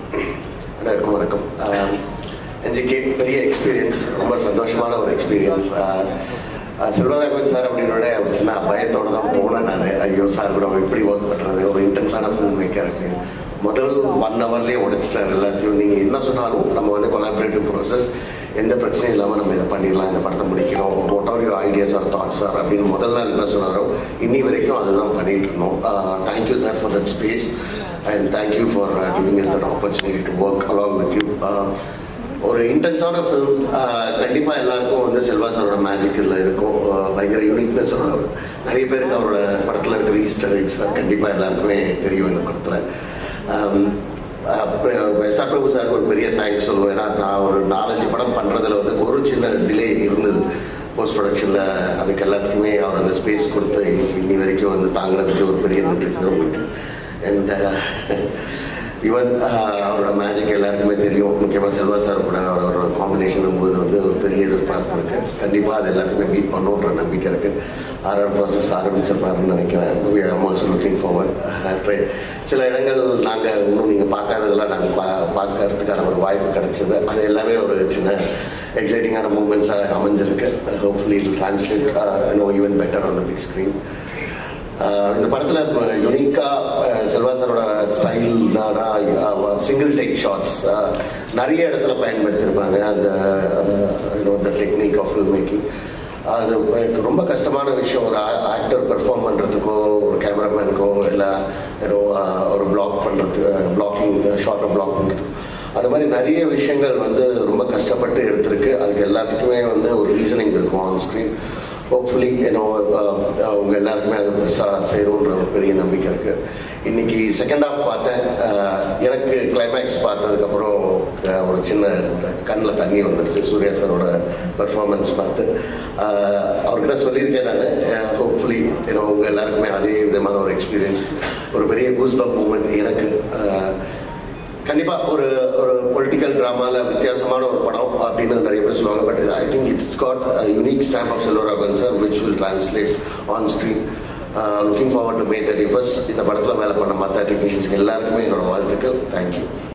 அனைவருக்கும் வணக்கம் என்ஜிகே பெரிய எக்ஸ்பீரியன்ஸ் ரொம்ப சந்தோஷமான ஒரு எக்ஸ்பீரியன்ஸ் செல்வராகவன் சார் அப்படின்னோட ஒரு சின்ன பயத்தோட தான் போனேன் நான் ஐயோ சார் கூட எப்படி ஒர்க் பண்ணுறது ஒரு இன்டென்ஸான ஃபிலிம் மேக்கருக்கு முதல் ஒன் ஹவர்லேயே உடைச்சிட்டார் எல்லாத்தையும் நீங்கள் என்ன சொன்னாலும் நம்ம வந்து கொலாபரேட்டிவ் ப்ராசஸ் எந்த பிரச்சனையும் இல்லாமல் நம்ம இதை பண்ணிடலாம் இந்த படத்தை முடிக்கிறோம் what are your ideas or thoughts sir அப்படின்னு முதல் நாள் என்ன சொன்னாரோ இன்னி வரைக்கும் அதுதான் பண்ணிட்டு இருந்தோம் thank you sir for that space and thank you for giving is that opportunity to work along with you ஒரு இன்டென்ஸான ஃபிலிம் கண்டிப்பாக எல்லாருக்கும் வந்து செல்வா சாரோட மேஜிக் இதில் இருக்கும் ஆஹ் பயங்கர யூனிக்னஸ் நிறைய பேருக்கு அவரோட படத்தில் இருக்கிற ஈஸ்டர் எக்ஸ் கண்டிப்பாக எல்லாருக்குமே தெரியும் இந்த படத்தில் எஸ்ஆர் பிரபு சாருக்கு ஒரு பெரிய தேங்க்ஸ் சொல்லுவேன் ஏன்னா நான் ஒரு நாலஞ்சு படம் பண்ணுறதுல வந்து ஒரு சின்ன டிலே இருந்தது போஸ்ட் ப்ரொடக்ஷனில் அதுக்கு எல்லாத்துக்குமே அவர் அந்த ஸ்பேஸ் கொடுத்து இன்னைக்கு இன்னி வரைக்கும் வந்து தாங்கினதுக்கு ஒரு பெரிய நன்றி சார் உங்களுக்கு அண்ட் ஈவன் அவரோட மேஜிக் எல்லாருக்குமே தெரியும் முக்கியமாக செல்வா சார் கூட அவரோட காம்பினேஷன் போது வந்து ஒரு பெரிய எதிர்பார்ப்பு இருக்கு கண்டிப்பாக அது எல்லாத்தையுமே பீட் பண்ணுன்ற நம்பிக்கை இருக்கு ஆர்ஆர் ப்ராசஸ் ஆரம்பிச்சிருப்பாருன்னு நினைக்கிறேன் ஐம் ஆல்சோ லுக்கிங் ஃபார்வர்ட் சில இடங்கள் நாங்கள் இன்னும் நீங்கள் பார்க்காததெல்லாம் நாங்கள் பா பார்க்கறதுக்கான ஒரு வாய்ப்பு கிடைச்சது அது எல்லாமே ஒரு சின்ன எக்ஸைட்டிங்கான மூமெண்ட்ஸாக அமைஞ்சிருக்கு hopefully it translate no even better on the big screen ah இந்த படத்தில் யுனிக்காக செல்வா சாரோட ஸ்டைல் சிங்கிள் டேக் ஷாட்ஸ் நிறைய இடத்துல பயன்படுத்தியிருப்பாங்க அந்த இந்த டெக்னிக் ஆஃப் ஃபில்ம் மேக்கிங் அது எனக்கு ரொம்ப கஷ்டமான விஷயம் ஒரு ஆக்டர் பெர்ஃபார்ம் பண்ணுறதுக்கோ ஒரு கேமராமேனுக்கோ இல்லை ஏதோ ஒரு பிளாக் பண்ணுறதுக்கு பிளாக்கிங் ஷார்ட்டை பிளாக் பண்ணுறதுக்கு அது மாதிரி நிறைய விஷயங்கள் வந்து ரொம்ப கஷ்டப்பட்டு எடுத்திருக்கு அதுக்கு எல்லாத்துக்குமே வந்து ஒரு ரீசனிங் இருக்கும் ஆன் ஸ்க்ரீன் ஹோப்ஃபுல்லி ஏன்னோ அவங்க எல்லாருக்குமே அது பெருசாக சேரும்ன்ற ஒரு பெரிய நம்பிக்கை இருக்கு இன்னைக்கு செகண்ட் ஹாஃப் பார்த்தேன் அஹ், எனக்கு கிளைமேக்ஸ் பார்த்ததுக்கப்புறம் அஹ், ஒரு சின்ன கண்ணில் தண்ணி வந்துருச்சு சூர்யா சாரோட பெர்ஃபார்மன்ஸ் பார்த்து அஹ், அவர்கிட்ட சொல்லியிருக்கேன் நான் ஹோப்ஃபுல்லி ஏன்னா உங்க எல்லாருக்குமே அதே விதமான ஒரு எக்ஸ்பீரியன்ஸ் ஒரு பெரிய கூஸ்பம் மூமெண்ட் எனக்கு அஹ், கண்டிப்பா ஒரு ஒரு பொலிட்டிக்கல் ட்ராமால வித்தியாசமான ஒரு படம் அப்படின்னு நிறைய பேர் சொல்லுவாங்க but I think it's got unique stamp of Selvaraghavan sir which will translate on screen looking forward to May thirty first இந்த படத்தில் வேலை பண்ண மற்ற டெக்னீஷியன்ஸ்க்கு எல்லாருக்குமே என்னோட வாழ்த்துக்கள் தேங்க்யூ